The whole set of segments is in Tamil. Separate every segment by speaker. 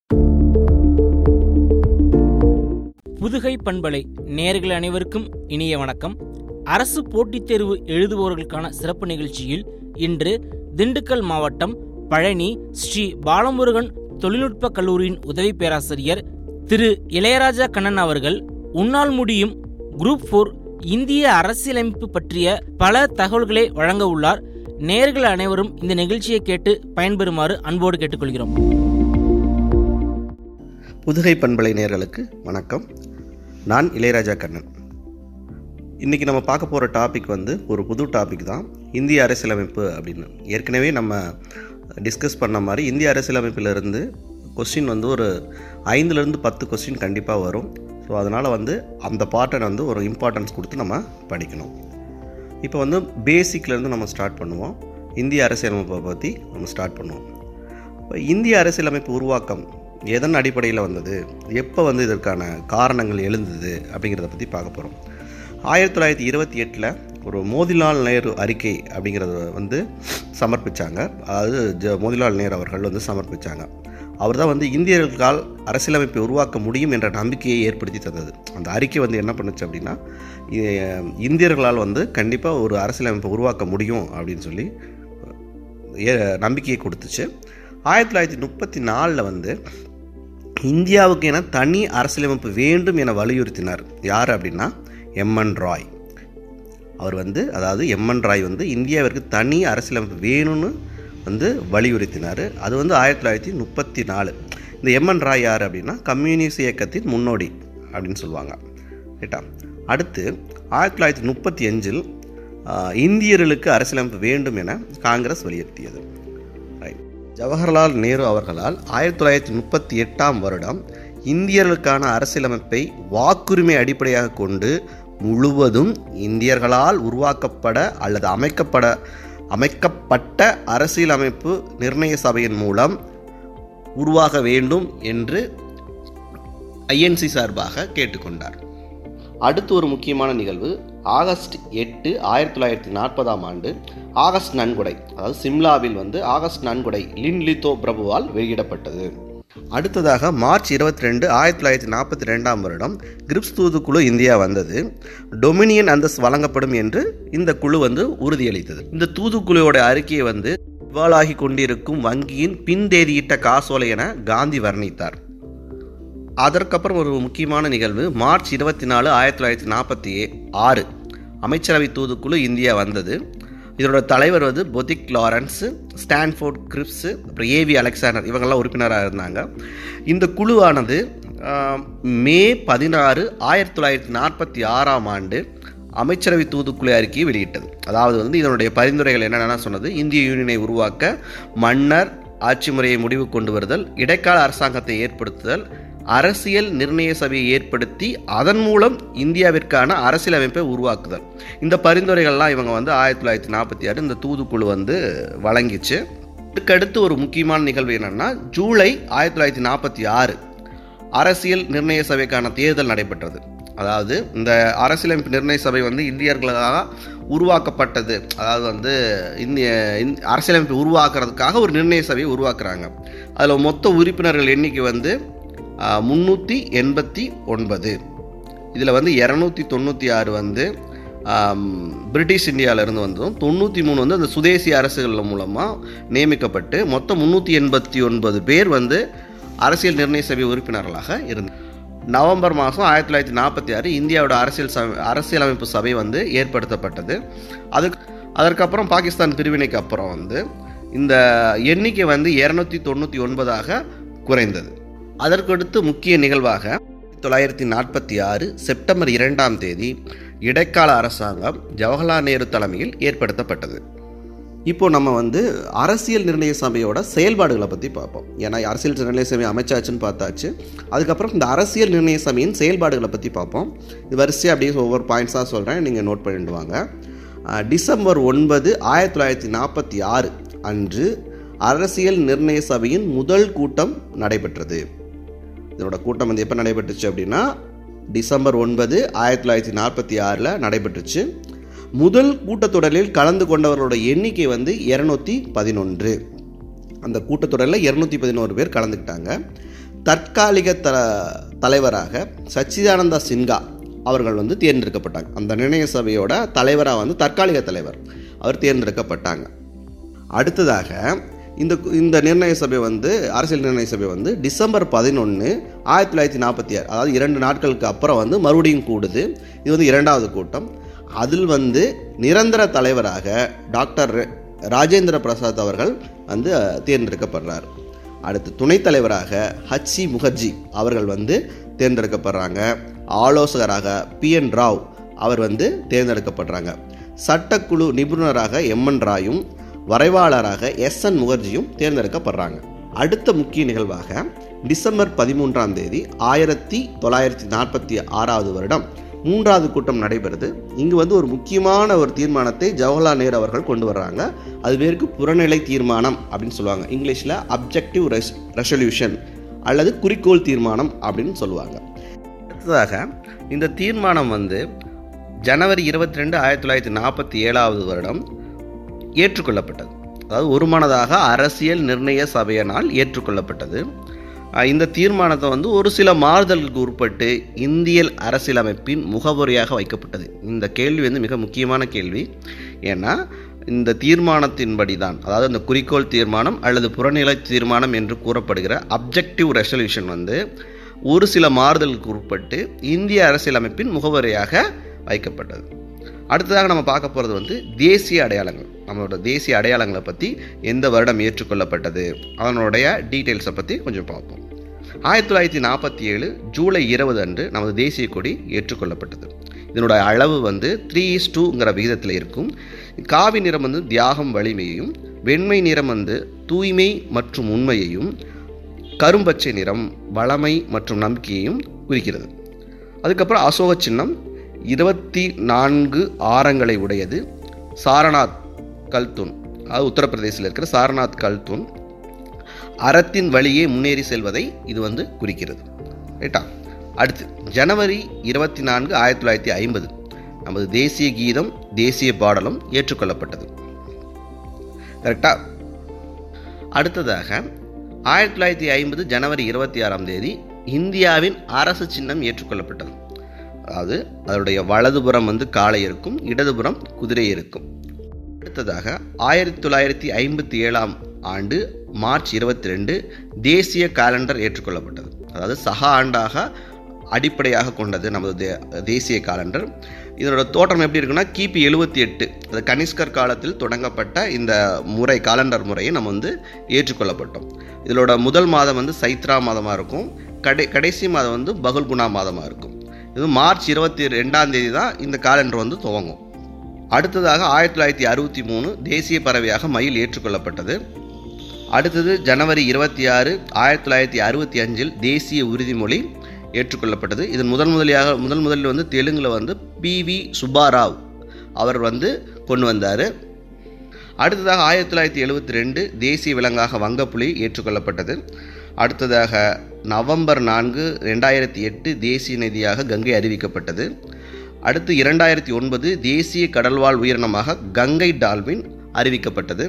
Speaker 1: புதுகை பண்பலை நேர்கள் அனைவருக்கும் இனிய வணக்கம் அரசு போட்டித் தேர்வு எழுதுபவர்களுக்கான சிறப்பு நிகழ்ச்சியில் இன்று திண்டுக்கல் மாவட்டம் பழனி ஸ்ரீ பாலமுருகன் தொழில்நுட்ப கல்லூரியின் உதவி பேராசிரியர் திரு இளையராஜா கண்ணன் அவர்கள் உன்னால் முடியும் குரூப் ஃபோர் இந்திய அரசியலமைப்பு பற்றிய பல தகவல்களை வழங்க உள்ளார் நேர்கள் அனைவரும் இந்த நிகழ்ச்சியை கேட்டு பயன்பெறுமாறு அன்போடு கேட்டுக்கொள்கிறோம்
Speaker 2: புதுகை பண்பலை நேர்களுக்கு வணக்கம் நான் இளையராஜா கண்ணன் இன்றைக்கி நம்ம பார்க்க போகிற டாபிக் வந்து ஒரு புது டாபிக் தான் இந்திய அரசியலமைப்பு அப்படின்னு ஏற்கனவே நம்ம டிஸ்கஸ் பண்ண மாதிரி இந்திய அரசியலமைப்பிலிருந்து கொஸ்டின் வந்து ஒரு ஐந்துலேருந்து பத்து கொஸ்டின் கண்டிப்பாக வரும் ஸோ அதனால் வந்து அந்த பார்ட்டை வந்து ஒரு இம்பார்ட்டன்ஸ் கொடுத்து நம்ம படிக்கணும் இப்போ வந்து பேசிக்லேருந்து நம்ம ஸ்டார்ட் பண்ணுவோம் இந்திய அரசியலமைப்பை பற்றி நம்ம ஸ்டார்ட் பண்ணுவோம் இப்போ இந்திய அரசியலமைப்பு உருவாக்கம் எதன் அடிப்படையில் வந்தது எப்போ வந்து இதற்கான காரணங்கள் எழுந்தது அப்படிங்கிறத பற்றி பார்க்க போகிறோம் ஆயிரத்தி தொள்ளாயிரத்தி இருபத்தி எட்டில் ஒரு மோதிலால் நேரு அறிக்கை அப்படிங்கிறத வந்து சமர்ப்பித்தாங்க அதாவது ஜ மோதிலால் நேரு அவர்கள் வந்து சமர்ப்பித்தாங்க அவர் தான் வந்து இந்தியர்களால் அரசியலமைப்பை உருவாக்க முடியும் என்ற நம்பிக்கையை ஏற்படுத்தி தந்தது அந்த அறிக்கை வந்து என்ன பண்ணுச்சு அப்படின்னா இ- இந்தியர்களால் வந்து கண்டிப்பாக ஒரு அரசியலமைப்பை உருவாக்க முடியும் அப்படின்னு சொல்லி ஏ- நம்பிக்கையை கொடுத்துச்சு ஆயிரத்தி தொள்ளாயிரத்தி முப்பத்தி நாலில் வந்து இந்தியாவுக்கு என தனி அரசியலமைப்பு வேண்டும் என வலியுறுத்தினார் யார் அப்படின்னா எம்என் ராய் அவர் வந்து அதாவது எம்என் ராய் வந்து இந்தியாவிற்கு தனி அரசியலமைப்பு வேணும்னு வந்து வலியுறுத்தினார் அது வந்து ஆயிரத்தி தொள்ளாயிரத்தி முப்பத்தி நாலு இந்த எம்என் ராய் யார் அப்படின்னா கம்யூனிஸ்ட் இயக்கத்தின் முன்னோடி அப்படின்னு சொல்லுவாங்க ரைட்டா அடுத்து ஆயிரத்தி தொள்ளாயிரத்தி முப்பத்தி அஞ்சில் இந்தியர்களுக்கு அரசியலமைப்பு வேண்டும் என காங்கிரஸ் வலியுறுத்தியது ரைட் ஜவஹர்லால் நேரு அவர்களால் ஆயிரத்தி தொள்ளாயிரத்தி முப்பத்தி எட்டாம் வருடம் இந்தியர்களுக்கான அரசியலமைப்பை வாக்குரிமை அடிப்படையாக கொண்டு முழுவதும் இந்தியர்களால் உருவாக்கப்பட அல்லது அமைக்கப்பட அமைக்கப்பட்ட அரசியலமைப்பு நிர்ணய சபையின் மூலம் உருவாக வேண்டும் என்று ஐஎன்சி சார்பாக கேட்டுக்கொண்டார் அடுத்து ஒரு முக்கியமான நிகழ்வு ஆகஸ்ட் எட்டு ஆயிரத்தி தொள்ளாயிரத்தி நாற்பதாம் ஆண்டு ஆகஸ்ட் நன்கொடை அதாவது சிம்லாவில் வந்து ஆகஸ்ட் நன்கொடை லின் லித்தோ பிரபுவால் வெளியிடப்பட்டது அடுத்ததாக மார்ச் இருபத்தி ரெண்டு ஆயிரத்தி தொள்ளாயிரத்தி நாற்பத்தி ரெண்டாம் வருடம் கிரிப்ஸ் தூதுக்குழு இந்தியா வந்தது டொமினியன் அந்தஸ்து வழங்கப்படும் என்று இந்த குழு வந்து உறுதியளித்தது இந்த தூதுக்குழுவோட அறிக்கையை வந்து திவாலாகி கொண்டிருக்கும் வங்கியின் பின்தேதியிட்ட காசோலை என காந்தி வர்ணித்தார் அதற்கப்புறம் ஒரு முக்கியமான நிகழ்வு மார்ச் இருபத்தி நாலு ஆயிரத்தி தொள்ளாயிரத்தி நாற்பத்தி ஆறு அமைச்சரவை தூதுக்குழு இந்தியா வந்தது இதோட தலைவர் வந்து பொதிக் லாரன்ஸ் ஸ்டான்ஃபோர்ட் கிரிப்ஸ் அப்புறம் ஏவி அலெக்சாண்டர் இவங்கெல்லாம் உறுப்பினராக இருந்தாங்க இந்த குழுவானது ஆஹ், மே பதினாறு ஆயிரத்தி தொள்ளாயிரத்தி நாற்பத்தி ஆறாம் ஆண்டு அமைச்சரவை தூதுக்குழு அறிக்கையை வெளியிட்டது அதாவது வந்து இதனுடைய பரிந்துரைகள் என்னென்ன சொன்னது இந்திய யூனியனை உருவாக்க மன்னர் ஆட்சி முறையை முடிவு கொண்டு வருதல் இடைக்கால அரசாங்கத்தை ஏற்படுத்துதல் அரசியல் நிர்ணய சபையை ஏற்படுத்தி அதன் மூலம் இந்தியாவிற்கான அரசியலமைப்பை உருவாக்குதல் இந்த பரிந்துரைகள்லாம் இவங்க வந்து ஆயிரத்தி தொள்ளாயிரத்தி நாற்பத்தி ஆறு இந்த தூதுக்குழு வந்து வழங்கிச்சு இதுக்கடுத்து ஒரு முக்கியமான நிகழ்வு என்னன்னா ஜூலை ஆயிரத்தி தொள்ளாயிரத்தி நாற்பத்தி ஆறு அரசியல் நிர்ணய சபைக்கான தேர்தல் நடைபெற்றது அதாவது இந்த அரசியலமைப்பு நிர்ணய சபை வந்து இந்தியர்களாக உருவாக்கப்பட்டது அதாவது வந்து இந்திய இந்த அரசியலமைப்பு உருவாக்குறதுக்காக ஒரு நிர்ணய சபையை உருவாக்குறாங்க அதில் மொத்த உறுப்பினர்கள் எண்ணிக்கை வந்து முந்நூற்றி எண்பத்தி ஒன்பது இதில் வந்து இரநூத்தி தொண்ணூற்றி ஆறு வந்து ஆம், பிரிட்டிஷ் இந்தியாவிலேருந்து வந்ததும் தொண்ணூற்றி மூணு வந்து அந்த சுதேசி அரசுகள் மூலமாக நியமிக்கப்பட்டு மொத்தம் முந்நூற்றி எண்பத்தி ஒன்பது பேர் வந்து அரசியல் நிர்ணய சபை உறுப்பினர்களாக இருந்தார் நவம்பர் மாதம் ஆயிரத்தி தொள்ளாயிரத்தி நாற்பத்தி ஆறு இந்தியாவோட அரசியல் சபை அரசியலமைப்பு சபை வந்து ஏற்படுத்தப்பட்டது அதுக்கு அதற்கப்புறம் பாகிஸ்தான் பிரிவினைக்கு அப்புறம் வந்து இந்த எண்ணிக்கை வந்து இரநூத்தி தொண்ணூற்றி ஒன்பதாக குறைந்தது அதற்கடுத்து முக்கிய நிகழ்வாக தொள்ளாயிரத்தி நாற்பத்தி ஆறு செப்டம்பர் இரண்டாம் தேதி இடைக்கால அரசாங்கம் ஜவஹர்லால் நேரு தலைமையில் ஏற்படுத்தப்பட்டது இப்போ நம்ம வந்து அரசியல் நிர்ணய சபையோட செயல்பாடுகளை பற்றி பார்ப்போம் ஏன்னா அரசியல் நிர்ணய சபை அமைச்சாச்சுன்னு பார்த்தாச்சு அதுக்கப்புறம் இந்த அரசியல் நிர்ணய சபையின் செயல்பாடுகளை பற்றி பார்ப்போம் இது வரிசையாக அப்படியே ஒவ்வொரு பாயிண்ட்ஸாக சொல்கிறேன் நீங்கள் நோட் பண்ணிட்டு வாங்க அஹ், டிசம்பர் ஒன்பது ஆயிரத்தி தொள்ளாயிரத்தி நாற்பத்தி ஆறு அன்று அரசியல் நிர்ணய சபையின் முதல் கூட்டம் நடைபெற்றது இதனோட கூட்டம் வந்து எப்போ நடைபெற்றுச்சு அப்படின்னா டிசம்பர் ஒன்பது ஆயிரத்தி தொள்ளாயிரத்தி நாற்பத்தி ஆறில் நடைபெற்றுச்சு முதல் கூட்டத்தொடரில் கலந்து கொண்டவர்களோட எண்ணிக்கை வந்து இரநூத்தி பதினொன்று அந்த கூட்டத்தொடரில் இரநூத்தி பதினோரு பேர் கலந்துக்கிட்டாங்க தற்காலிக த தலைவராக சச்சிதானந்தா சின்ஹா அவர்கள் வந்து தேர்ந்தெடுக்கப்பட்டாங்க அந்த நிர்ணய சபையோட தலைவராக வந்து தற்காலிக தலைவர் அவர் தேர்ந்தெடுக்கப்பட்டாங்க அடுத்ததாக இந்த இந்த நிர்ணய சபை வந்து அரசியல் நிர்ணய சபை வந்து டிசம்பர் பதினொன்று ஆயிரத்தி தொள்ளாயிரத்தி நாற்பத்தி ஆறு அதாவது இரண்டு நாட்களுக்கு அப்புறம் வந்து மறுபடியும் கூடுது இது வந்து இரண்டாவது கூட்டம் அதில் வந்து நிரந்தர தலைவராக டாக்டர் ராஜேந்திர பிரசாத் அவர்கள் வந்து தேர்ந்தெடுக்கப்படுறார் அடுத்து துணைத் தலைவராக ஹச்சி முகர்ஜி அவர்கள் வந்து தேர்ந்தெடுக்கப்படுறாங்க ஆலோசகராக பி என் ராவ் அவர் வந்து தேர்ந்தெடுக்கப்படுறாங்க சட்டக்குழு நிபுணராக எம் என் ராயும் வரைவாளராக எஸ் என் முகர்ஜியும் தேர்ந்தெடுக்கப்படுறாங்க அடுத்த முக்கிய நிகழ்வாக டிசம்பர் பதிமூன்றாம் தேதி ஆயிரத்தி தொள்ளாயிரத்தி நாற்பத்தி ஆறாவது வருடம் மூன்றாவது கூட்டம் நடைபெறுது இங்கு வந்து ஒரு முக்கியமான ஒரு தீர்மானத்தை ஜவஹர்லால் நேரு அவர்கள் கொண்டு வர்றாங்க அது பேருக்கு புறநிலை தீர்மானம் அப்படின்னு சொல்லுவாங்க இங்கிலீஷில் அப்ஜெக்டிவ் ரெஸ் ரெசல்யூஷன் அல்லது குறிக்கோள் தீர்மானம் அப்படின்னு சொல்லுவாங்க அடுத்ததாக இந்த தீர்மானம் வந்து ஜனவரி இருபத்தி ரெண்டு ஆயிரத்தி தொள்ளாயிரத்தி நாற்பத்தி ஏழாவது வருடம் ஏற்றுக்கொள்ளப்பட்டது அதாவது ஒருமனதாக அரசியல் நிர்ணய சபையினால் ஏற்றுக்கொள்ளப்பட்டது அஹ் இந்த தீர்மானத்தை வந்து ஒரு சில மாறுதலுக்கு உட்பட்டு இந்திய அரசியலமைப்பின் முகவரியாக வைக்கப்பட்டது இந்த கேள்வி வந்து மிக முக்கியமான கேள்வி ஏன்னா இந்த தீர்மானத்தின்படி தான் அதாவது இந்த குறிக்கோள் தீர்மானம் அல்லது புறநிலை தீர்மானம் என்று கூறப்படுகிற அப்ஜெக்டிவ் ரெசல்யூஷன் வந்து ஒரு சில மாறுதலுக்கு உட்பட்டு இந்திய அரசியலமைப்பின் முகவரியாக வைக்கப்பட்டது அடுத்ததாக நம்ம பார்க்க போகிறது வந்து தேசிய அடையாளங்கள் நம்மளோட தேசிய அடையாளங்களை பற்றி எந்த வருடம் ஏற்றுக்கொள்ளப்பட்டது அதனுடைய டீட்டெயில்ஸை பற்றி கொஞ்சம் பார்ப்போம் ஆயிரத்தி தொள்ளாயிரத்தி நாற்பத்தி ஏழு ஜூலை இருபது அன்று நமது தேசிய கொடி ஏற்றுக்கொள்ளப்பட்டது இதனோட அளவு வந்து த்ரீ இஸ் டூங்கிற விகிதத்தில் இருக்கும் காவி நிறம் வந்து தியாகம் வலிமையையும் வெண்மை நிறம் வந்து தூய்மை மற்றும் உண்மையையும் கரும்பச்சை நிறம் வளமை மற்றும் நம்பிக்கையையும் குறிக்கிறது அதுக்கப்புறம் அசோக சின்னம் இருபத்தி நான்கு ஆரங்களை உடையது சாரநாத் கல்தூன் அதாவது உத்தரப்பிரதேசில் இருக்கிற சாரநாத் கல்தூன் அறத்தின் வழியே முன்னேறி செல்வதை இது வந்து குறிக்கிறது ரைட்டா அடுத்து ஜனவரி இருபத்தி நான்கு ஆயிரத்தி தொள்ளாயிரத்தி ஐம்பது நமது தேசிய கீதம் தேசிய பாடலும் ஏற்றுக்கொள்ளப்பட்டது கரெக்டா அடுத்ததாக ஆயிரத்தி தொள்ளாயிரத்தி ஐம்பது ஜனவரி இருபத்தி ஆறாம் தேதி இந்தியாவின் அரசு சின்னம் ஏற்றுக்கொள்ளப்பட்டது அதாவது அதனுடைய வலதுபுறம் வந்து காளை இருக்கும் இடதுபுறம் குதிரை இருக்கும் அடுத்ததாக ஆயிரத்தி தொள்ளாயிரத்தி ஐம்பத்தி ஏழாம் ஆண்டு மார்ச் இருபத்தி ரெண்டு தேசிய காலண்டர் ஏற்றுக்கொள்ளப்பட்டது அதாவது சக ஆண்டாக அடிப்படையாக கொண்டது நமது தே- தேசிய காலண்டர் இதனோட தோற்றம் எப்படி இருக்குன்னா கிபி எழுபத்தி எட்டு அது கனிஷ்கர் காலத்தில் தொடங்கப்பட்ட இந்த முறை காலண்டர் முறையை நம்ம வந்து ஏற்றுக்கொள்ளப்பட்டோம் இதனோட முதல் மாதம் வந்து சைத்ரா மாதமாக இருக்கும் கடை கடைசி மாதம் வந்து பகுல்குணா மாதமாக இருக்கும் இது மார்ச் இருபத்தி ரெண்டாம் தேதி தான் இந்த காலண்டர் வந்து துவங்கும் அடுத்ததாக ஆயிரத்தி தொள்ளாயிரத்தி அறுபத்தி மூணு தேசிய பறவையாக மயில் ஏற்றுக்கொள்ளப்பட்டது அடுத்தது ஜனவரி இருபத்தி ஆறு ஆயிரத்தி தொள்ளாயிரத்தி அறுபத்தி அஞ்சில் தேசிய உறுதிமொழி ஏற்றுக்கொள்ளப்பட்டது இதன் முதல் முதலியாக முதல் முதலில் வந்து தெலுங்கில் வந்து பிவி சுப்பாராவ் அவர் வந்து கொண்டு வந்தார் அடுத்ததாக ஆயிரத்தி தொள்ளாயிரத்தி எழுபத்தி ரெண்டு தேசிய விலங்காக வங்கப்புலி ஏற்றுக்கொள்ளப்பட்டது அடுத்ததாக நவம்பர் நான்கு ரெண்டாயிரத்தி எட்டு தேசிய நதியாக கங்கை அறிவிக்கப்பட்டது அடுத்து இரண்டாயிரத்தி ஒன்பது தேசிய கடல்வாழ் உயிரினமாக கங்கை டால்பின் அறிவிக்கப்பட்டது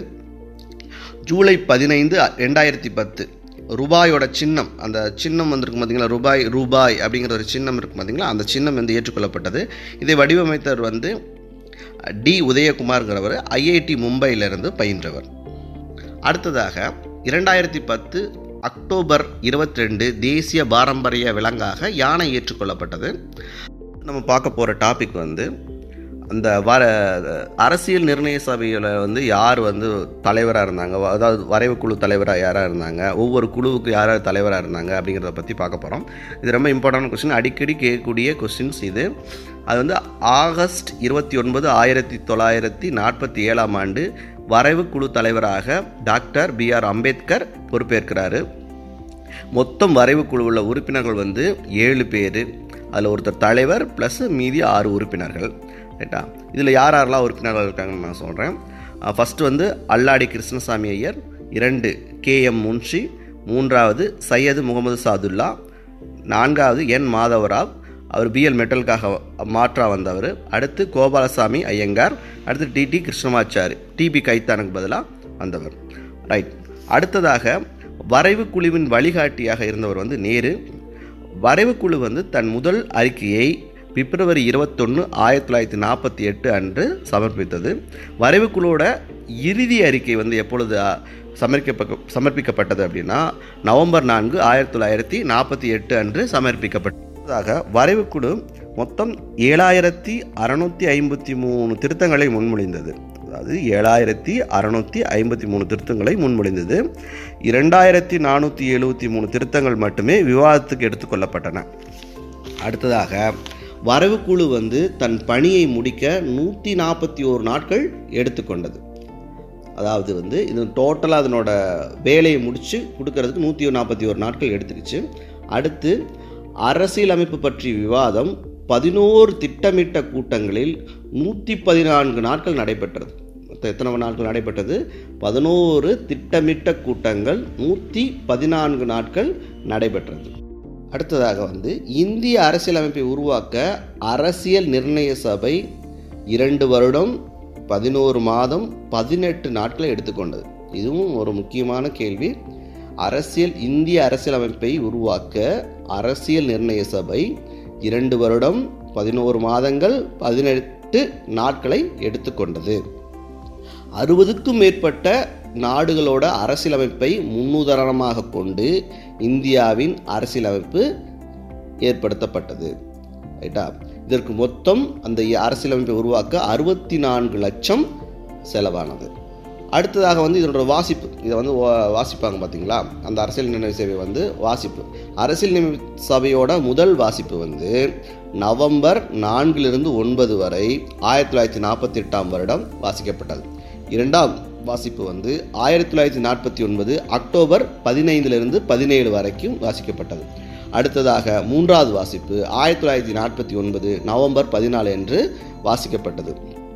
Speaker 2: ஜூலை பதினைந்து ரெண்டாயிரத்தி பத்து ரூபாயோட சின்னம் அந்த சின்னம் வந்திருக்கும் பார்த்தீங்களா ரூபாய் ரூபாய் அப்படிங்கிற ஒரு சின்னம் இருக்கும் பார்த்தீங்களா அந்த சின்னம் வந்து ஏற்றுக்கொள்ளப்பட்டது இதை வடிவமைத்தவர் வந்து டி உதயகுமார்ங்கிறவர் ஐஐடி மும்பையிலிருந்து பயின்றவர் அடுத்ததாக இரண்டாயிரத்தி பத்து அக்டோபர் இருபத்தி ரெண்டு தேசிய பாரம்பரிய விலங்காக யானை ஏற்றுக்கொள்ளப்பட்டது நம்ம பார்க்க போகிற டாபிக் வந்து அந்த வர அரசியல் நிர்ணய சபையில் வந்து யார் வந்து தலைவராக இருந்தாங்க அதாவது வரைவு குழு தலைவராக யாராக இருந்தாங்க ஒவ்வொரு குழுவுக்கு யாரார் தலைவராக இருந்தாங்க அப்படிங்கிறத பற்றி பார்க்க போகிறோம் இது ரொம்ப இம்பார்ட்டன்ட் கொஸ்டின் அடிக்கடி கேட்கக்கூடிய கொஸ்டின்ஸ் இது அது வந்து ஆகஸ்ட் இருபத்தி ஒன்பது ஆயிரத்தி தொள்ளாயிரத்தி நாற்பத்தி ஏழாம் ஆண்டு வரைவு குழு தலைவராக டாக்டர் பி ஆர் அம்பேத்கர் பொறுப்பேற்கிறாரு மொத்தம் வரைவு குழுவில் உறுப்பினர்கள் வந்து ஏழு பேர் அதில் ஒருத்தர் தலைவர் ப்ளஸ் மீதி ஆறு உறுப்பினர்கள் ரைட்டா இதில் யார் யாரெல்லாம் உறுப்பினர்கள் இருக்காங்கன்னு நான் சொல்கிறேன் ஃபஸ்ட்டு வந்து அல்லாடி கிருஷ்ணசாமி ஐயர் இரண்டு கே எம் முன்ஷி மூன்றாவது சையது முகமது சாதுல்லா நான்காவது என் மாதவராவ் அவர் பிஎல் மெட்டலுக்காக மாற்றா வந்தவர் அடுத்து கோபாலசாமி ஐயங்கார் அடுத்து டிடி கிருஷ்ணமாச்சாரி டிபி கைத்தானுக்கு பதிலாக வந்தவர் ரைட் அடுத்ததாக வரைவு குழுவின் வழிகாட்டியாக இருந்தவர் வந்து நேரு வரைவு குழு வந்து தன் முதல் அறிக்கையை பிப்ரவரி இருபத்தொன்று ஆயிரத்தி தொள்ளாயிரத்தி நாற்பத்தி எட்டு அன்று சமர்ப்பித்தது வரைவு குழுவோட இறுதி அறிக்கை வந்து எப்பொழுது அ, சமர்ப்பிக்க சமர்ப்பிக்கப்பட்டது அப்படின்னா நவம்பர் நான்கு ஆயிரத்தி தொள்ளாயிரத்தி நாற்பத்தி எட்டு அன்று சமர்ப்பிக்கப்பட்டதாக வரைவு குழு மொத்தம் ஏழாயிரத்தி அறநூற்றி ஐம்பத்தி மூணு திருத்தங்களை முன்மொழிந்தது அதாவது ஏழாயிரத்தி அறநூற்றி ஐம்பத்தி மூணு திருத்தங்களை முன்மொழிந்தது இரண்டாயிரத்தி நானூற்றி எழுபத்தி மூணு திருத்தங்கள் மட்டுமே விவாதத்துக்கு எடுத்துக்கொள்ளப்பட்டன அடுத்ததாக வரவுக்குழு வந்து தன் பணியை முடிக்க நூற்றி நாற்பத்தி ஓரு நாட்கள் எடுத்துக்கொண்டது அதாவது வந்து இது டோட்டலாக அதனோட வேலையை முடித்து கொடுக்கறதுக்கு நூற்றி நாற்பத்தி ஒரு நாட்கள் எடுத்துக்கிச்சு அடுத்து அரசியலமைப்பு பற்றிய விவாதம் பதினோரு திட்டமிட்ட கூட்டங்களில் நூற்றி பதினான்கு நாட்கள் நடைபெற்றது மொத்தம் எத்தனை நாட்கள் நடைபெற்றது பதினோரு திட்டமிட்ட கூட்டங்கள் நூற்றி பதினான்கு நாட்கள் நடைபெற்றது அடுத்ததாக வந்து இந்திய அரசியலமைப்பை உருவாக்க அரசியல் நிர்ணய சபை இரண்டு வருடம் பதினோரு மாதம் பதினெட்டு நாட்களை எடுத்துக்கொண்டது இதுவும் ஒரு முக்கியமான கேள்வி அரசியல் இந்திய அரசியலமைப்பை உருவாக்க அரசியல் நிர்ணய சபை இரண்டு வருடம் பதினோரு மாதங்கள் பதினெட்டு நாட்களை எடுத்துக்கொண்டது அறுபதுக்கும் மேற்பட்ட நாடுகளோட அரசியலமைப்பை முன்னுதாரணமாக கொண்டு இந்தியாவின் அரசியலமைப்பு ஏற்படுத்தப்பட்டது ரைட்டா இதற்கு மொத்தம் அந்த அரசியலமைப்பை உருவாக்க அறுபத்தி நான்கு லட்சம் செலவானது அடுத்ததாக வந்து இதனோட வாசிப்பு இதை வந்து வா- வாசிப்பாங்க பார்த்தீங்களா அந்த அரசியல் நினைவு சபை வந்து வாசிப்பு அரசியல் நினைவு சபையோட முதல் வாசிப்பு வந்து நவம்பர் நான்கிலிருந்து ஒன்பது வரை ஆயிரத்தி தொள்ளாயிரத்தி நாற்பத்தி எட்டாம் வருடம் வாசிக்கப்பட்டது இரண்டாம் வாசிப்பு வந்து ஆயிரத்தி தொள்ளாயிரத்தி நாற்பத்தி ஒன்பது அக்டோபர் பதினைந்திலிருந்து பதினேழு வரைக்கும் வாசிக்கப்பட்டது அடுத்ததாக மூன்றாவது வாசிப்பு ஆயிரத்தி தொள்ளாயிரத்தி நாற்பத்தி ஒன்பது நவம்பர் பதினாலு என்று வாசிக்கப்பட்டது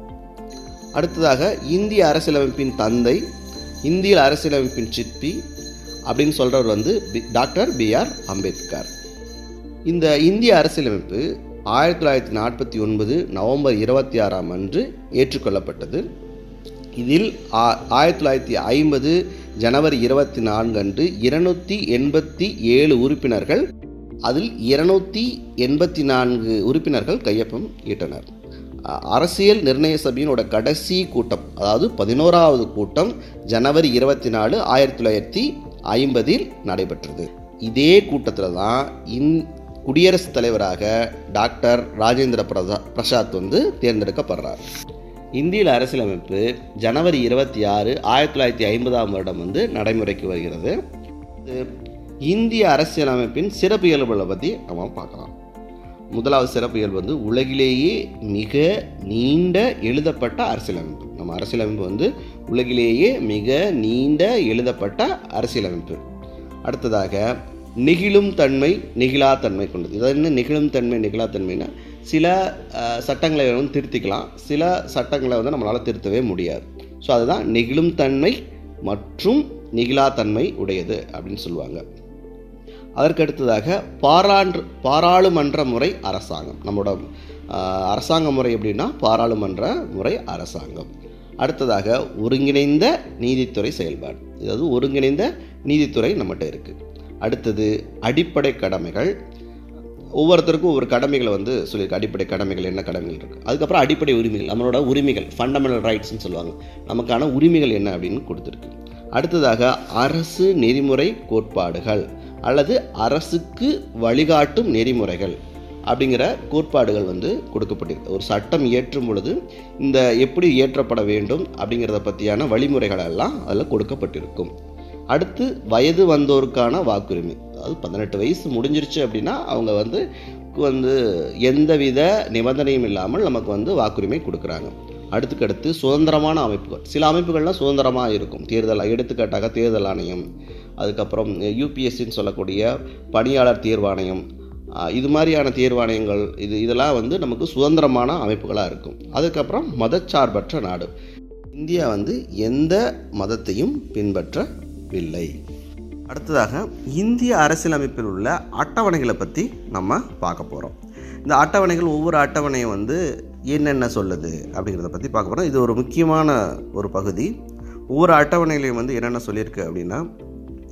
Speaker 2: அடுத்ததாக இந்திய அரசியலமைப்பின் தந்தை இந்திய அரசியலமைப்பின் சிற்பி அப்படின்னு சொல்கிறவர் வந்து பி- டாக்டர் பிஆர் அம்பேத்கர் இந்த இந்திய அரசியலமைப்பு ஆயிரத்தி தொள்ளாயிரத்தி நாற்பத்தி ஒன்பது நவம்பர் இருபத்தி ஆறாம் அன்று ஏற்றுக்கொள்ளப்பட்டது இதில் ஆ- ஆயிரத்தி தொள்ளாயிரத்தி ஐம்பது ஜனவரி இருபத்தி நான்கு அன்று இருநூத்தி எண்பத்தி ஏழு உறுப்பினர்கள் அதில் இருநூத்தி எண்பத்தி நான்கு உறுப்பினர்கள் கையொப்பம் ஈட்டனர் அ- அரசியல் நிர்ணய சபையினோட கடைசி கூட்டம் அதாவது பதினோராவது கூட்டம் ஜனவரி இருபத்தி நாலு ஆயிரத்தி தொள்ளாயிரத்தி ஐம்பதில் நடைபெற்றது இதே கூட்டத்தில் தான் இன் குடியரசுத் தலைவராக டாக்டர் ராஜேந்திர பிரசா பிரசாத் வந்து தேர்ந்தெடுக்கப்படுறார் இந்திய அரசியலமைப்பு ஜனவரி இருபத்தி ஆறு ஆயிரத்தி தொள்ளாயிரத்தி ஐம்பதாம் வருடம் வந்து நடைமுறைக்கு வருகிறது இது இந்திய அரசியலமைப்பின் சிறப்பியல்புகளை பற்றி நம்ம பார்க்கலாம் முதலாவது சிறப்பியல்பு வந்து உலகிலேயே மிக நீண்ட எழுதப்பட்ட அரசியலமைப்பு நம்ம அரசியலமைப்பு வந்து உலகிலேயே மிக நீண்ட எழுதப்பட்ட அரசியலமைப்பு அடுத்ததாக நெகிழும் தன்மை நெகிழாத்தன்மை கொண்டது இது என்ன நெகிழும் தன்மை நெகிழாத்தன்மைனா சில அஹ், சட்டங்களை வந்து திருத்திக்கலாம் சில சட்டங்களை வந்து நம்மளால் திருத்தவே முடியாது ஸோ அதுதான் நெகிழும் தன்மை மற்றும் நெகிழாத்தன்மை உடையது அப்படின்னு சொல்லுவாங்க அதற்கு அடுத்ததாக பாராண்டு பாராளுமன்ற முறை அரசாங்கம் நம்மளோட ஆஹ், அரசாங்க முறை எப்படின்னா பாராளுமன்ற முறை அரசாங்கம் அடுத்ததாக ஒருங்கிணைந்த நீதித்துறை செயல்பாடு அதாவது ஒருங்கிணைந்த நீதித்துறை நம்மகிட்ட இருக்குது அடுத்தது அடிப்படை கடமைகள் ஒவ்வொருத்தருக்கும் ஒவ்வொரு கடமைகளை வந்து சொல்லியிருக்கு அடிப்படை கடமைகள் என்ன கடமைகள் இருக்குது அதுக்கப்புறம் அடிப்படை உரிமைகள் நம்மளோட உரிமைகள் ஃபண்டமெண்டல் ரைட்ஸ்னு சொல்லுவாங்க நமக்கான உரிமைகள் என்ன அப்படின்னு கொடுத்துருக்கு அடுத்ததாக அரசு நெறிமுறை கோட்பாடுகள் அல்லது அரசுக்கு வழிகாட்டும் நெறிமுறைகள் அப்படிங்கிற கோட்பாடுகள் வந்து கொடுக்கப்பட்டிருக்கு ஒரு சட்டம் இயற்றும் பொழுது இந்த எப்படி இயற்றப்பட வேண்டும் அப்படிங்கிறத பற்றியான வழிமுறைகள் எல்லாம் அதில் கொடுக்கப்பட்டிருக்கும் அடுத்து வயது வந்தோருக்கான வாக்குரிமை அதாவது பதினெட்டு வயசு முடிஞ்சிருச்சு அப்படின்னா அவங்க வந்து வந்து எந்தவித நிபந்தனையும் இல்லாமல் நமக்கு வந்து வாக்குரிமை கொடுக்குறாங்க அடுத்துக்கடுத்து சுதந்திரமான அமைப்புகள் சில அமைப்புகள்லாம் சுதந்திரமாக இருக்கும் தேர்தல் எடுத்துக்காட்டாக தேர்தல் ஆணையம் அதுக்கப்புறம் யூபிஎஸ்சின்னு சொல்லக்கூடிய பணியாளர் தேர்வாணையம் ஆஹ் இது மாதிரியான தேர்வாணையங்கள் இது இதெல்லாம் வந்து நமக்கு சுதந்திரமான அமைப்புகளாக இருக்கும் அதுக்கப்புறம் மதச்சார்பற்ற நாடு இந்தியா வந்து எந்த மதத்தையும் பின்பற்றவில்லை அடுத்ததாக இந்திய அரசியலமைப்பில் உள்ள அட்டவணைகளை பற்றி நம்ம பார்க்க போகிறோம் இந்த அட்டவணைகள் ஒவ்வொரு அட்டவணையும் வந்து என்னென்ன சொல்லுது அப்படிங்கிறத பற்றி பார்க்க போகிறோம் இது ஒரு முக்கியமான ஒரு பகுதி ஒவ்வொரு அட்டவணையிலையும் வந்து என்னென்ன சொல்லியிருக்கு அப்படின்னா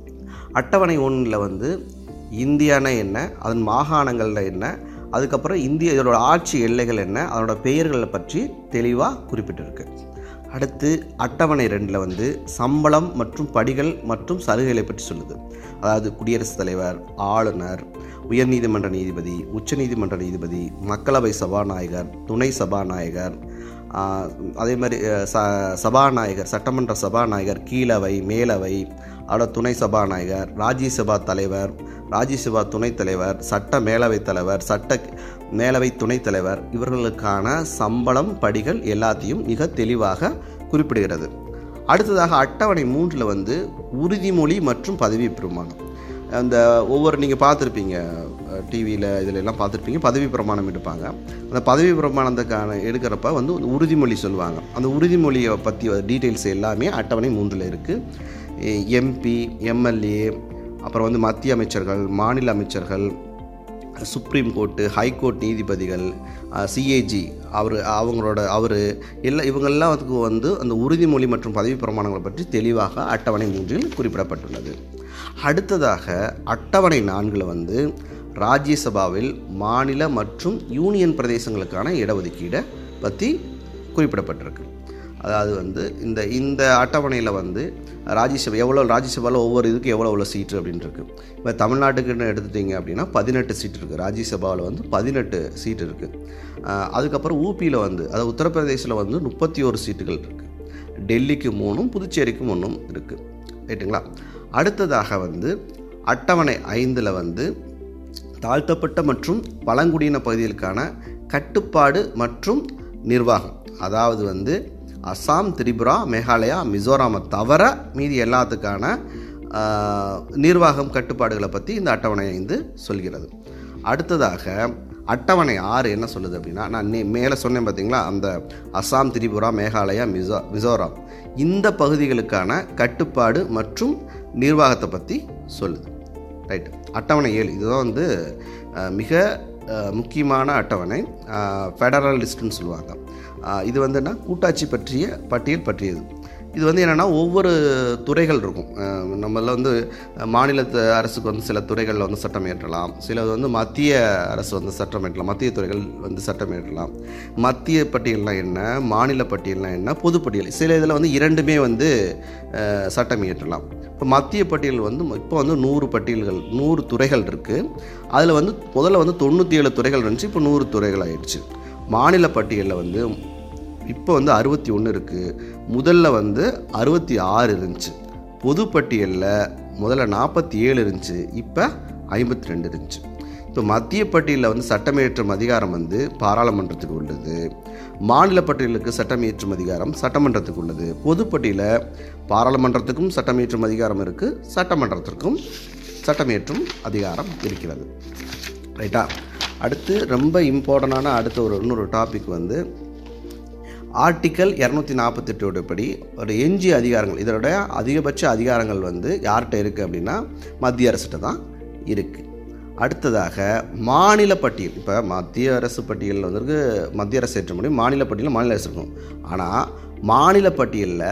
Speaker 2: அட்டவணை ஒன்றில் வந்து இந்தியானா என்ன அதன் மாகாணங்களில் என்ன அதுக்கப்புறம் இந்திய இதோட ஆட்சி எல்லைகள் என்ன அதனோட பெயர்களை பற்றி தெளிவாக குறிப்பிட்டிருக்கு அடுத்து அட்டவணை ரெண்டில் வந்து சம்பளம் மற்றும் படிகள் மற்றும் சலுகைகளை பற்றி சொல்லுது அதாவது குடியரசுத் தலைவர் ஆளுநர் உயர்நீதிமன்ற நீதிபதி உச்சநீதிமன்ற நீதிபதி மக்களவை சபாநாயகர் துணை சபாநாயகர் ஆஹ், அதே மாதிரி அஹ், ச சபாநாயகர் சட்டமன்ற சபாநாயகர் கீழவை மேலவை அதோட துணை சபாநாயகர் ராஜ்யசபா தலைவர் ராஜ்யசபா துணைத் தலைவர் சட்ட மேலவை தலைவர் சட்ட மேலவை துணைத் தலைவர் இவர்களுக்கான சம்பளம் படிகள் எல்லாத்தையும் மிக தெளிவாக குறிப்பிடுகிறது அடுத்ததாக அட்டவணை மூன்றில் வந்து உறுதிமொழி மற்றும் பதவி பிரமாணம் அந்த ஒவ்வொரு நீங்கள் பார்த்துருப்பீங்க டிவியில் இதில் எல்லாம் பார்த்துருப்பீங்க பதவி பிரமாணம் எடுப்பாங்க அந்த பதவி பிரமாணத்துக்கான எடுக்கிறப்ப வந்து ஒரு உறுதிமொழி சொல்லுவாங்க அந்த உறுதிமொழியை பற்றி டீட்டெயில்ஸ் எல்லாமே அட்டவணை மூன்றில் இருக்குது எம்பி எம்எல்ஏ அப்புறம் வந்து மத்திய அமைச்சர்கள் மாநில அமைச்சர்கள் சுப்ரீம் கோர்ட்டு ஹைகோர்ட் நீதிபதிகள் சிஏஜி அவர் அவங்களோட அவர் எல்லா இவங்கெல்லாம் அதுக்கு வந்து அந்த உறுதிமொழி மற்றும் பதவி பிரமாணங்களை பற்றி தெளிவாக அட்டவணை மூன்றில் குறிப்பிடப்பட்டுள்ளது அடுத்ததாக அட்டவணை நான்கில் வந்து ராஜ்யசபாவில் மாநில மற்றும் யூனியன் பிரதேசங்களுக்கான இடஒதுக்கீடை பற்றி குறிப்பிடப்பட்டிருக்கு அதாவது வந்து இந்த இந்த அட்டவணையில் வந்து ராஜ்யசபா எவ்வளோ ராஜ்யசபாவில் ஒவ்வொரு இதுக்கு எவ்வளோ எவ்வளோ சீட்டு அப்படின்னு இருக்கு இப்போ தமிழ்நாட்டுக்குன்னு எடுத்துட்டிங்க அப்படின்னா பதினெட்டு சீட் இருக்குது ராஜ்யசபாவில் வந்து பதினெட்டு சீட் இருக்குது அதுக்கப்புறம் ஊபியில் வந்து அதாவது உத்தரப்பிரதேசில் வந்து முப்பத்தி ஒரு சீட்டுகள் இருக்குது டெல்லிக்கு மூணும் புதுச்சேரிக்கும் ஒன்றும் இருக்குது ரைட்டுங்களா அடுத்ததாக வந்து அட்டவணை ஐந்தில் வந்து தாழ்த்தப்பட்ட மற்றும் பழங்குடியின பகுதிகளுக்கான கட்டுப்பாடு மற்றும் நிர்வாகம் அதாவது வந்து அஸ்ஸாம் திரிபுரா மேகாலயா மிசோராமை தவிர மீதி எல்லாத்துக்கான ஆஹ், நிர்வாகம் கட்டுப்பாடுகளை பற்றி இந்த அட்டவணை ஐந்து சொல்கிறது அடுத்ததாக அட்டவணை ஆறு என்ன சொல்லுது அப்படின்னா நான் நே- மேலே சொன்னேன் பார்த்தீங்களா அந்த அஸ்ஸாம் திரிபுரா மேகாலயா மிசோ மிசோராம் இந்த பகுதிகளுக்கான கட்டுப்பாடு மற்றும் நிர்வாகத்தை பற்றி சொல்லுது ரைட் அட்டவணை ஏழு இதுதான் வந்து அஹ், மிக அஹ், முக்கியமான அட்டவணை ஃபெடரல் லிஸ்ட்டுன்னு சொல்லுவாங்க அஹ், இது வந்துன்னா கூட்டாட்சி பற்றிய பட்டியல் பற்றியது இது வந்து என்னென்னா ஒவ்வொரு துறைகள் இருக்கும் அஹ், நம்மள வந்து மாநில த- அரசுக்கு வந்து சில துறைகளில் வந்து சட்டம் இயற்றலாம் சில வந்து மத்திய அரசு வந்து சட்டம் இயற்றலாம் மத்திய துறைகள் வந்து சட்டம் இயற்றலாம் மத்திய பட்டியல்னா என்ன மாநில பட்டியல்னா என்ன பொதுப்பட்டியல் சில இதில் வந்து இரண்டுமே வந்து அஹ், சட்டம் இயற்றலாம் இப்போ மத்திய பட்டியல் வந்து இப்போ வந்து நூறு பட்டியல்கள் நூறு துறைகள் இருக்குது அதில் வந்து முதல்ல வந்து தொண்ணூற்றி ஏழு துறைகள் இருந்துச்சு இப்போ நூறு துறைகள் ஆயிடுச்சு மாநில பட்டியலில் வந்து இப்போ வந்து அறுபத்தி ஒன்று இருக்குது முதல்ல வந்து அறுபத்தி ஆறு இருந்துச்சு பொதுப்பட்டியலில் முதல்ல நாற்பத்தி ஏழு இருந்துச்சு இப்போ ஐம்பத்தி ரெண்டு இருந்துச்சு இப்போ மத்திய பட்டியலில் வந்து சட்டம் இயற்றும் அதிகாரம் வந்து பாராளுமன்றத்துக்கு உள்ளது மாநில பட்டியலுக்கு சட்டம் இயற்றும் அதிகாரம் சட்டமன்றத்துக்கு உள்ளது பொதுப்பட்டியலில் பாராளுமன்றத்துக்கும் சட்டம் இயற்றும் அதிகாரம் இருக்குது சட்டமன்றத்திற்கும் சட்டம் இயற்றும் அதிகாரம் இருக்கிறது ரைட்டா அடுத்து ரொம்ப இம்பார்ட்டண்டான அடுத்த ஒரு இன்னொரு டாபிக் வந்து ஆர்டிக்கல் இரநூத்தி நாற்பத்தெட்டோட படி ஒரு எஞ்சிய அதிகாரங்கள் இதோட அதிகபட்ச அதிகாரங்கள் வந்து யார்கிட்ட இருக்குது அப்படின்னா மத்திய அரசிட்ட தான் இருக்குது அடுத்ததாக மாநில பட்டியல் இப்போ மத்திய அரசு பட்டியலில் வந்து மத்திய அரசு ஏற்ற முடியும் மாநில பட்டியலில் மாநில அரசு இருக்கும் ஆனால் மாநில பட்டியலில்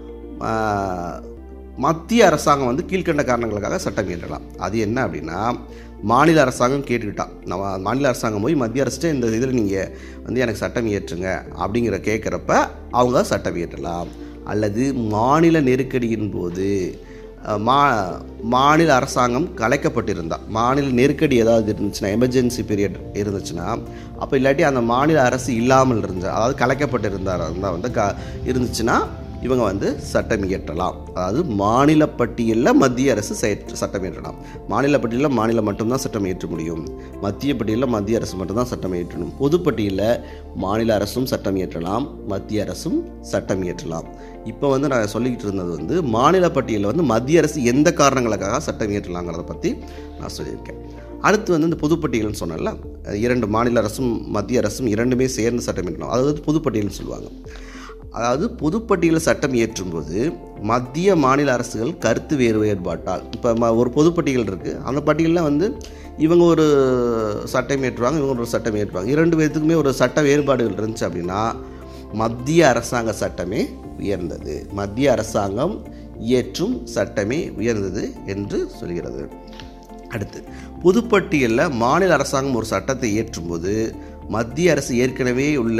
Speaker 2: ஆஹ், மத்திய அரசாங்கம் வந்து கீழ்க்கண்ட காரணங்களுக்காக சட்டம் இயற்றலாம் அது என்ன அப்படின்னா மாநில அரசாங்கம் கேட்டுக்கிட்டா நம்ம மாநில அரசாங்கம் போய் மத்திய அரசுட்டு இந்த இதில் நீங்கள் வந்து எனக்கு சட்டம் இயற்றுங்க அப்படிங்கிற கேட்குறப்ப அவங்க சட்டம் இயற்றலாம் அல்லது மாநில நெருக்கடியின் போது அஹ், மா மாநில அரசாங்கம் கலைக்கப்பட்டிருந்தா மாநில நெருக்கடி ஏதாவது இருந்துச்சுன்னா எமர்ஜென்சி பீரியட் இருந்துச்சுன்னா அப்போ இல்லாட்டி அந்த மாநில அரசு இல்லாமல் இருந்தா அதாவது கலைக்கப்பட்டிருந்தார் இருந்தால் வந்து க இருந்துச்சுன்னா இவங்க வந்து சட்டம் இயற்றலாம் அதாவது மாநில பட்டியலில் மத்திய அரசு செயற்ற- சட்டம் இயற்றலாம் மாநில பட்டியலில் மாநிலம் மட்டும்தான் சட்டம் இயற்ற முடியும் மத்திய பட்டியலில் மத்திய அரசு மட்டும்தான் சட்டம் இயற்றணும் பொதுப்பட்டியலில் மாநில அரசும் சட்டம் இயற்றலாம் மத்திய அரசும் சட்டம் இயற்றலாம் இப்போ வந்து நான் சொல்லிக்கிட்டு இருந்தது வந்து மாநில பட்டியலில் வந்து மத்திய அரசு எந்த காரணங்களுக்காக சட்டம் இயற்றலாங்கிறத பற்றி நான் சொல்லியிருக்கேன் அடுத்து வந்து இந்த பொதுப்பட்டியல்னு சொன்னேன்ல இரண்டு மாநில அரசும் மத்திய அரசும் இரண்டுமே சேர்ந்து சட்டம் இயற்றலாம் அதாவது பொதுப்பட்டியல்னு சொல்லுவாங்க அதாவது பொதுப்பட்டியல் சட்டம் இயற்றும்போது மத்திய மாநில அரசுகள் கருத்து வேறு வேறுபாட்டால் இப்போ ம ஒரு பொதுப்பட்டியல் இருக்குது அந்த பட்டியலில் வந்து இவங்க ஒரு சட்டம் ஏற்றுவாங்க இவங்க ஒரு சட்டம் ஏற்றுவாங்க இரண்டு பேர்த்துக்குமே ஒரு சட்ட வேறுபாடுகள் இருந்துச்சு அப்படின்னா மத்திய அரசாங்க சட்டமே உயர்ந்தது மத்திய அரசாங்கம் இயற்றும் சட்டமே உயர்ந்தது என்று சொல்கிறது அடுத்து பொதுப்பட்டியலில் மாநில அரசாங்கம் ஒரு சட்டத்தை இயற்றும்போது மத்திய அரசு ஏற்கனவே உள்ள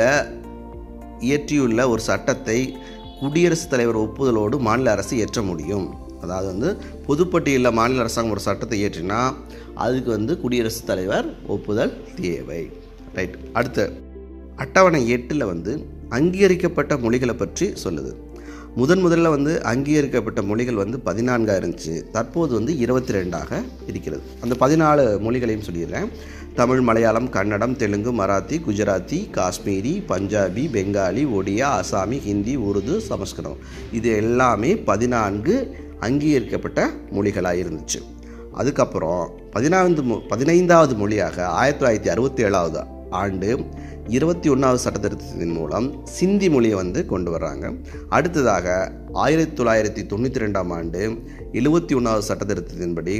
Speaker 2: இயற்றியுள்ள ஒரு சட்டத்தை குடியரசுத் தலைவர் ஒப்புதலோடு மாநில அரசு இயற்ற முடியும் அதாவது வந்து பொதுப்பட்டியலில் மாநில அரசாங்கம் ஒரு சட்டத்தை இயற்றினா அதுக்கு வந்து குடியரசுத் தலைவர் ஒப்புதல் தேவை ரைட் அடுத்து அட்டவணை எட்டில் வந்து அங்கீகரிக்கப்பட்ட மொழிகளை பற்றி சொல்லுது முதன் முதல்ல வந்து அங்கீகரிக்கப்பட்ட மொழிகள் வந்து பதினான்காக இருந்துச்சு தற்போது வந்து இருபத்தி ரெண்டாக இருக்கிறது அந்த பதினாலு மொழிகளையும் சொல்லிடுறேன் தமிழ் மலையாளம் கன்னடம் தெலுங்கு மராத்தி குஜராத்தி காஷ்மீரி பஞ்சாபி பெங்காலி ஒடியா அசாமி ஹிந்தி உருது சமஸ்கிருதம் இது எல்லாமே பதினான்கு அங்கீகரிக்கப்பட்ட மொழிகளாக இருந்துச்சு அதுக்கப்புறம் பதினான்கு மொ பதினைந்தாவது மொழியாக ஆயிரத்தி தொள்ளாயிரத்தி அறுபத்தி ஏழாவது ஆண்டு இருபத்தி ஒன்றாவது சட்டத்திருத்தத்தின் மூலம் சிந்தி மொழியை வந்து கொண்டு வர்றாங்க அடுத்ததாக ஆயிரத்தி தொள்ளாயிரத்தி தொண்ணூற்றி ரெண்டாம் ஆண்டு எழுபத்தி ஒன்றாவது சட்டத்திருத்தத்தின்படி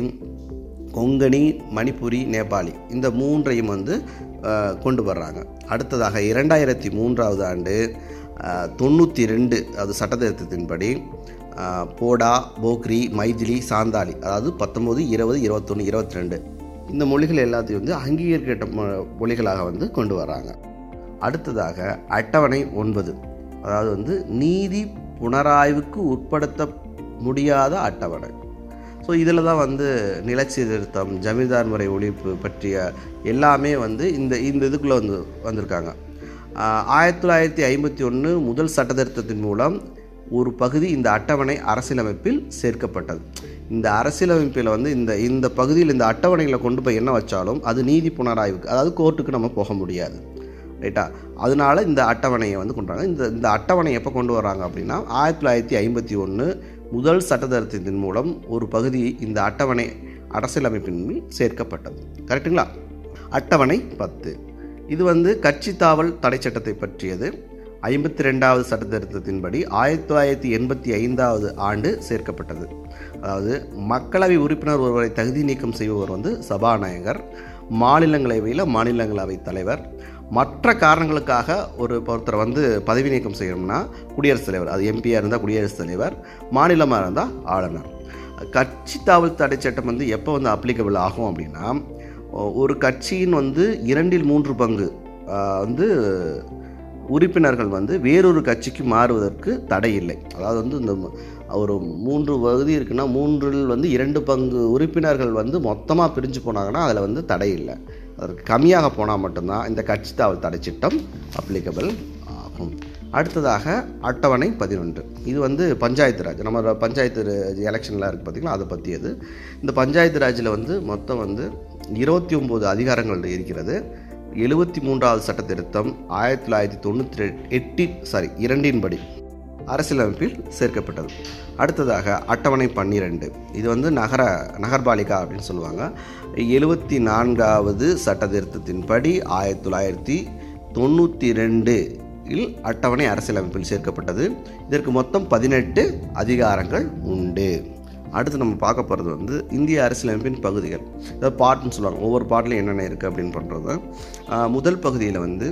Speaker 2: கொங்கணி மணிப்புரி நேபாளி இந்த மூன்றையும் வந்து அஹ், கொண்டு வர்றாங்க அடுத்ததாக இரண்டாயிரத்தி மூன்றாவது ஆண்டு தொண்ணூற்றி ரெண்டு அது சட்டத்திருத்தத்தின்படி அஹ், போடா போக்ரி மைதிலி சாந்தாலி அதாவது பத்தொம்போது இருபது இருபத்தொன்று இருபத்தி ரெண்டு இந்த மொழிகள் எல்லாத்தையும் வந்து அங்கீகரிக்கப்பட்ட மொ- மொழிகளாக வந்து கொண்டு வராங்க அடுத்ததாக அட்டவணை ஒன்பது அதாவது வந்து நீதி புனராய்வுக்கு உட்படுத்த முடியாத அட்டவணை ஸோ இதில் தான் வந்து நிலச்சீர்திருத்தம் ஜமீன்தார் முறை ஒழிப்பு பற்றிய எல்லாமே வந்து இந்த இந்த இதுக்குள்ளே வந்து வந்திருக்காங்க ஆஹ் ஆயிரத்தி தொள்ளாயிரத்தி ஐம்பத்தி ஒன்று முதல் சட்டத்திருத்தத்தின் மூலம் ஒரு பகுதி இந்த அட்டவணை அரசியலமைப்பில் சேர்க்கப்பட்டது இந்த அரசியலமைப்பில் வந்து இந்த இந்த பகுதியில் இந்த அட்டவணைகளை கொண்டு போய் என்ன வச்சாலும் அது நீதி புனராய்வுக்கு அதாவது கோர்ட்டுக்கு நம்ம போக முடியாது ரைட்டா அதனால இந்த அட்டவணையை வந்து கொண்டு வராங்க இந்த இந்த அட்டவணை எப்போ கொண்டு வராங்க அப்படின்னா ஆயிரத்தி தொள்ளாயிரத்தி ஐம்பத்தி ஒன்று முதல் சட்டத்திருத்தத்தின் மூலம் ஒரு பகுதி இந்த அட்டவணை அரசியலமைப்பின் மீது சேர்க்கப்பட்டது கரெக்டுங்களா அட்டவணை பத்து இது வந்து கட்சி தாவல் தடை சட்டத்தை பற்றியது ஐம்பத்தி ரெண்டாவது சட்டத்திருத்தத்தின்படி ஆயிரத்தி தொள்ளாயிரத்தி எண்பத்தி ஐந்தாவது ஆண்டு சேர்க்கப்பட்டது அதாவது மக்களவை உறுப்பினர் ஒருவரை தகுதி நீக்கம் செய்பவர் வந்து சபாநாயகர் மாநிலங்களவையில் மாநிலங்களவை தலைவர் மற்ற காரணங்களுக்காக ஒரு ஒருத்தரை வந்து பதவி நீக்கம் செய்யணும்னா குடியரசுத் தலைவர் அது எம்பியாக இருந்தால் குடியரசுத் தலைவர் மாநிலமாக இருந்தால் ஆளுநர் கட்சி தாவல் தடை சட்டம் வந்து எப்போ வந்து அப்ளிகபிள் ஆகும் அப்படின்னா ஒரு கட்சியின் வந்து இரண்டில் மூன்று பங்கு ஆஹ், வந்து உறுப்பினர்கள் வந்து வேறொரு கட்சிக்கு மாறுவதற்கு தடை இல்லை அதாவது வந்து இந்த ம- ஒரு மூன்று பகுதி இருக்குன்னா மூன்றில் வந்து இரண்டு பங்கு உறுப்பினர்கள் வந்து மொத்தமாக பிரிஞ்சு போனாங்கன்னா அதில் வந்து தடை இல்லை அதற்கு கம்மியாக போனால் மட்டும்தான் இந்த கட்சி தாவல் தடை சட்டம் அப்ளிகபிள் ஆகும் அடுத்ததாக அட்டவணை பதினொன்று இது வந்து பஞ்சாயத்து ராஜ் நம்ம பஞ்சாயத்து எலெக்ஷன்லாம் இருக்குது பார்த்திங்களா அதை பற்றியது இந்த பஞ்சாயத்து ராஜில் வந்து மொத்தம் வந்து இருபத்தி ஒம்பது அதிகாரங்கள் இருக்கிறது எழுபத்தி மூன்றாவது சட்ட திருத்தம் ஆயிரத்தி தொள்ளாயிரத்தி தொண்ணூற்றி ரெ எட்டின் சாரி இரண்டின் படி அரசியலமைப்பில் சேர்க்கப்பட்டது அடுத்ததாக அட்டவணை பன்னிரெண்டு இது வந்து நகர நகர்பாலிகா அப்படின்னு சொல்லுவாங்க எழுபத்தி நான்காவது சட்ட திருத்தத்தின்படி ஆயிரத்தி தொள்ளாயிரத்தி தொண்ணூற்றி ரெண்டு இல் அட்டவணை அரசியலமைப்பில் சேர்க்கப்பட்டது இதற்கு மொத்தம் பதினெட்டு அதிகாரங்கள் உண்டு அடுத்து நம்ம பார்க்க போகிறது வந்து இந்திய அரசியலமைப்பின் பகுதிகள் அதாவது பாட்டுன்னு சொல்லுவாங்க ஒவ்வொரு பாட்டிலும் என்னென்ன இருக்குது அப்படின்னு பண்ணுறது முதல் பகுதியில் வந்து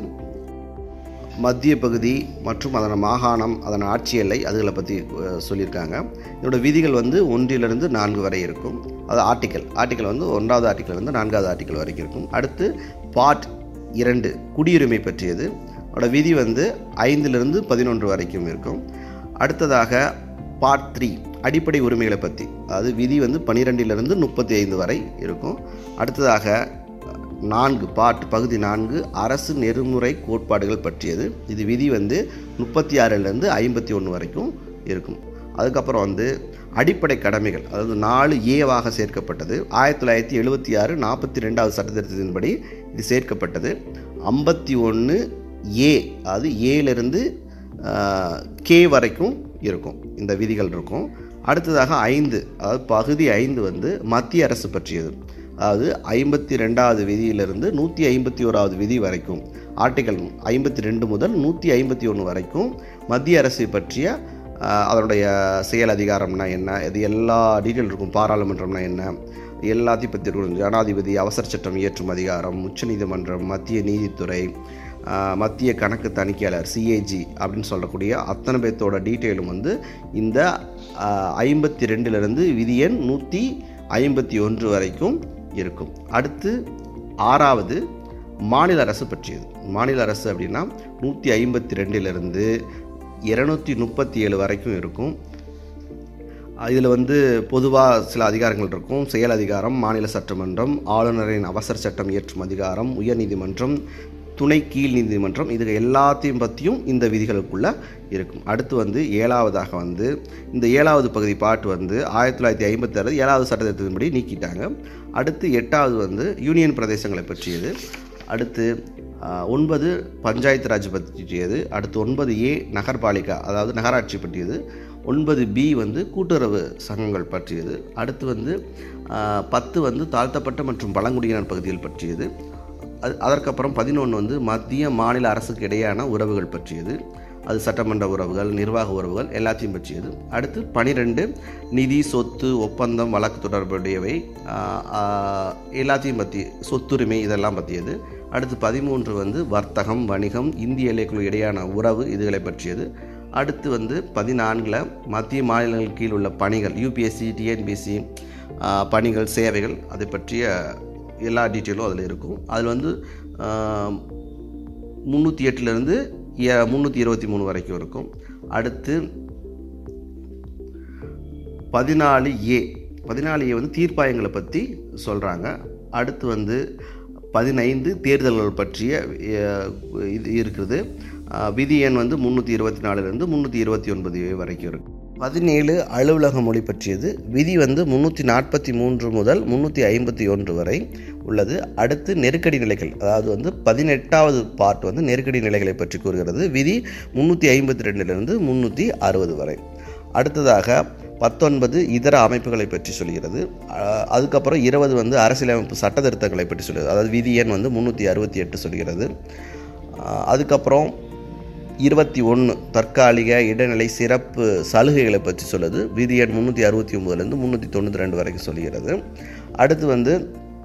Speaker 2: மத்திய பகுதி மற்றும் அதன் மாகாணம் அதன் ஆட்சி எல்லை அதுகளை பற்றி அஹ், சொல்லியிருக்காங்க இதோட விதிகள் வந்து ஒன்றிலிருந்து நான்கு வரை இருக்கும் அது ஆர்டிக்கல் ஆர்டிக்கல் வந்து ஒன்றாவது ஆர்டிக்கல் வந்து நான்காவது ஆர்டிக்கல் வரைக்கும் இருக்கும் அடுத்து பார்ட் இரண்டு குடியுரிமை பற்றியது அதோட விதி வந்து ஐந்திலிருந்து பதினொன்று வரைக்கும் இருக்கும் அடுத்ததாக பார்ட் த்ரீ அடிப்படை உரிமைகளை பற்றி அதாவது விதி வந்து பன்னிரெண்டிலிருந்து முப்பத்தி ஐந்து வரை இருக்கும் அடுத்ததாக நான்கு பார்ட் பகுதி நான்கு அரசு நெறிமுறை கோட்பாடுகள் பற்றியது இது விதி வந்து முப்பத்தி ஆறிலிருந்து ஐம்பத்தி ஒன்று வரைக்கும் இருக்கும் அதுக்கப்புறம் வந்து அடிப்படை கடமைகள் அதாவது நாலு ஏவாக சேர்க்கப்பட்டது ஆயிரத்தி தொள்ளாயிரத்தி எழுபத்தி ஆறு நாற்பத்தி ரெண்டாவது சட்டத்திட்டத்தின்படி இது சேர்க்கப்பட்டது ஐம்பத்தி ஒன்று ஏ அதாவது ஏலேருந்து கே வரைக்கும் இருக்கும் இந்த விதிகள் இருக்கும் அடுத்ததாக ஐந்து அதாவது பகுதி ஐந்து வந்து மத்திய அரசு பற்றியது அதாவது ஐம்பத்தி ரெண்டாவது விதியிலிருந்து நூற்றி ஐம்பத்தி ஓராவது விதி வரைக்கும் ஆர்டிகல் ஐம்பத்தி ரெண்டு முதல் நூற்றி ஐம்பத்தி ஒன்று வரைக்கும் மத்திய அரசை பற்றிய ஆஹ், அதனுடைய செயல் அதிகாரம்னா என்ன இது எல்லா டீட்டெயில் இருக்கும் பாராளுமன்றம்னா என்ன எல்லாத்தையும் பற்றி இருக்கும் ஜனாதிபதி அவசர சட்டம் இயற்றும் அதிகாரம் உச்சநீதிமன்றம் மத்திய நீதித்துறை ஆஹ், மத்திய கணக்கு தணிக்கையாளர் சிஏஜி அப்படின்னு சொல்லக்கூடிய அத்தனை பேர்த்தோட டீட்டெயிலும் வந்து இந்த ஐம்பத்தி ரெண்டுலேருந்து விதி எண் நூற்றி ஐம்பத்தி ஒன்று வரைக்கும் இருக்கும் அடுத்து ஆறாவது மாநில அரசு பற்றியது மாநில அரசு அப்படின்னா நூற்றி ஐம்பத்தி ரெண்டிலிருந்து இரநூத்தி முப்பத்தி ஏழு வரைக்கும் இருக்கும் இதில் வந்து பொதுவாக சில அதிகாரங்கள் இருக்கும் செயல் அதிகாரம் மாநில சட்டமன்றம் ஆளுநரின் அவசர சட்டம் இயற்றும் அதிகாரம் உயர்நீதிமன்றம் துணை கீழ் நீதிமன்றம் இது எல்லாத்தையும் பற்றியும் இந்த விதிகளுக்குள்ளே இருக்கும் அடுத்து வந்து ஏழாவதாக வந்து இந்த ஏழாவது பகுதி பாட்டு வந்து ஆயிரத்தி தொள்ளாயிரத்தி ஐம்பத்தி ஆறு ஏழாவது சட்டத்திட்டத்தின்படி நீக்கிட்டாங்க அடுத்து எட்டாவது வந்து யூனியன் பிரதேசங்களை பற்றியது அடுத்து ஆஹ், ஒன்பது பஞ்சாயத்து ராஜ் பற்றியது அடுத்து ஒன்பது ஏ நகர்பாலிகா அதாவது நகராட்சி பற்றியது ஒன்பது பி வந்து கூட்டுறவு சங்கங்கள் பற்றியது அடுத்து வந்து ஆஹ், பத்து வந்து தாழ்த்தப்பட்ட மற்றும் பழங்குடியினர் பகுதிகள் பற்றியது அது அதற்கப்புறம் பதினொன்று வந்து மத்திய மாநில அரசுக்கு இடையேயான உறவுகள் பற்றியது அது சட்டமன்ற உறவுகள் நிர்வாக உறவுகள் எல்லாத்தையும் பற்றியது அடுத்து பனிரெண்டு நிதி சொத்து ஒப்பந்தம் வழக்கு தொடர்புடையவை ஆஹ், ஆஹ், எல்லாத்தையும் பற்றி சொத்துரிமை இதெல்லாம் பற்றியது அடுத்து பதிமூன்று வந்து வர்த்தகம் வணிகம் இந்திய எல்லைக்குழு இடையான உறவு இதுகளை பற்றியது அடுத்து வந்து பதினான்கில் மத்திய மாநிலங்கள் கீழ் உள்ள பணிகள் யூபிஎஸ்சி டிஎன்பிஎஸ்சி பணிகள் சேவைகள் அதை பற்றிய எல்லா டீட்டெயிலும் அதில் இருக்கும் அதில் வந்து முந்நூற்றி எட்டுலேருந்து முந்நூற்றி இருபத்தி மூணு வரைக்கும் இருக்கும் அடுத்து பதினாலு ஏ பதினாலு ஏ வந்து தீர்ப்பாயங்களை பற்றி சொல்கிறாங்க அடுத்து வந்து பதினைந்து தேர்தல்கள் பற்றிய அஹ், இது இருக்குது அஹ், விதி எண் வந்து முந்நூற்றி இருபத்தி நாலுலேருந்து முந்நூற்றி இருபத்தி ஒன்பது வரைக்கும் இருக்கு பதினேழு அலுவலக மொழி பற்றியது விதி வந்து முந்நூற்றி நாற்பத்தி மூன்று முதல் முந்நூற்றி ஐம்பத்தி ஒன்று வரை உள்ளது அடுத்து நெருக்கடி நிலைகள் அதாவது வந்து பதினெட்டாவது பார்ட் வந்து நெருக்கடி நிலைகளை பற்றி கூறுகிறது விதி முந்நூற்றி ஐம்பத்தி ரெண்டுலேருந்து முந்நூற்றி அறுபது வரை அடுத்ததாக பத்தொன்பது இதர அமைப்புகளை பற்றி சொல்கிறது அஹ் அதுக்கப்புறம் இருபது வந்து அரசியலமைப்பு சட்ட திருத்தங்களை பற்றி சொல்கிறது அதாவது விதி எண் வந்து முந்நூற்றி அறுபத்தி எட்டு சொல்கிறது அஹ் அதுக்கப்புறம் இருபத்தி ஒன்று தற்காலிக இடைநிலை சிறப்பு சலுகைகளை பற்றி சொல்லுது விதி எண் முந்நூற்றி அறுபத்தி ஒம்பதுலேருந்து முந்நூற்றி தொண்ணூற்றி ரெண்டு வரைக்கும் சொல்கிறது அடுத்து வந்து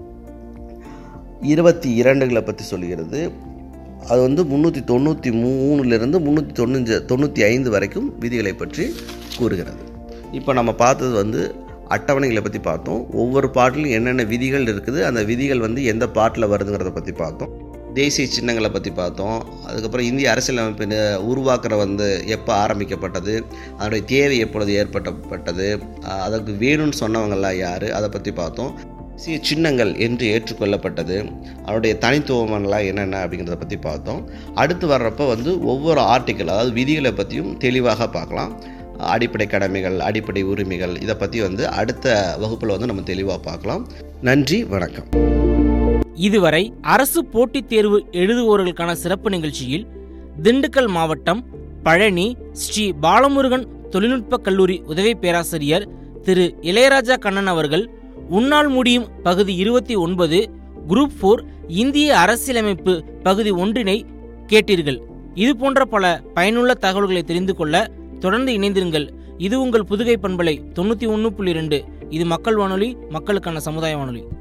Speaker 2: இருபத்தி இரண்டுகளை பற்றி சொல்கிறது அது வந்து முந்நூற்றி தொண்ணூற்றி மூணுலேருந்து முந்நூற்றி தொண்ணூஞ்சு தொண்ணூற்றி ஐந்து வரைக்கும் விதிகளை பற்றி கூறுகிறது இப்போ நம்ம பார்த்தது வந்து அட்டவணைகளை பற்றி பார்த்தோம் ஒவ்வொரு பாட்டிலும் என்னென்ன விதிகள் இருக்குது அந்த விதிகள் வந்து எந்த பாட்டில் வருதுங்கிறத பற்றி பார்த்தோம் தேசிய சின்னங்களை பற்றி பார்த்தோம் அதுக்கப்புறம் இந்திய அரசியலமைப்பு நி- உருவாக்குற வந்து எப்போ ஆரம்பிக்கப்பட்டது அதனுடைய தேவை எப்பொழுது ஏற்பட்டப்பட்டது அஹ் அதற்கு வேணும்னு சொன்னவங்கெல்லாம் யார் அதை பற்றி பார்த்தோம் தேசிய சின்னங்கள் என்று ஏற்றுக்கொள்ளப்பட்டது அதனுடைய தனித்துவமெல்லாம் என்னென்ன அப்படிங்கிறத பற்றி பார்த்தோம் அடுத்து வர்றப்போ வந்து ஒவ்வொரு ஆர்டிக்கல் அதாவது விதிகளை பற்றியும் தெளிவாக பார்க்கலாம் அடிப்படை கடமைகள் அடிப்படை உரிமைகள் இதை பற்றி வந்து அடுத்த வகுப்பில் வந்து நம்ம தெளிவாக பார்க்கலாம் நன்றி வணக்கம்
Speaker 1: இதுவரை அரசு போட்டித் தேர்வு எழுதுவோர்களுக்கான சிறப்பு நிகழ்ச்சியில் திண்டுக்கல் மாவட்டம் பழனி ஸ்ரீ பாலமுருகன் தொழில்நுட்ப கல்லூரி உதவி பேராசிரியர் திரு இளையராஜா கண்ணன் அவர்கள் உன்னால் முடியும் பகுதி இருபத்தி ஒன்பது குரூப் ஃபோர் இந்திய அரசியலமைப்பு பகுதி ஒன்றினை கேட்டீர்கள் இது போன்ற பல பயனுள்ள தகவல்களை தெரிந்து கொள்ள தொடர்ந்து இணைந்திருங்கள் இது உங்கள் புதுகை பண்பலை தொண்ணூற்றி ஒன்று புள்ளி ரெண்டு இது மக்கள் வானொலி மக்களுக்கான சமுதாய வானொலி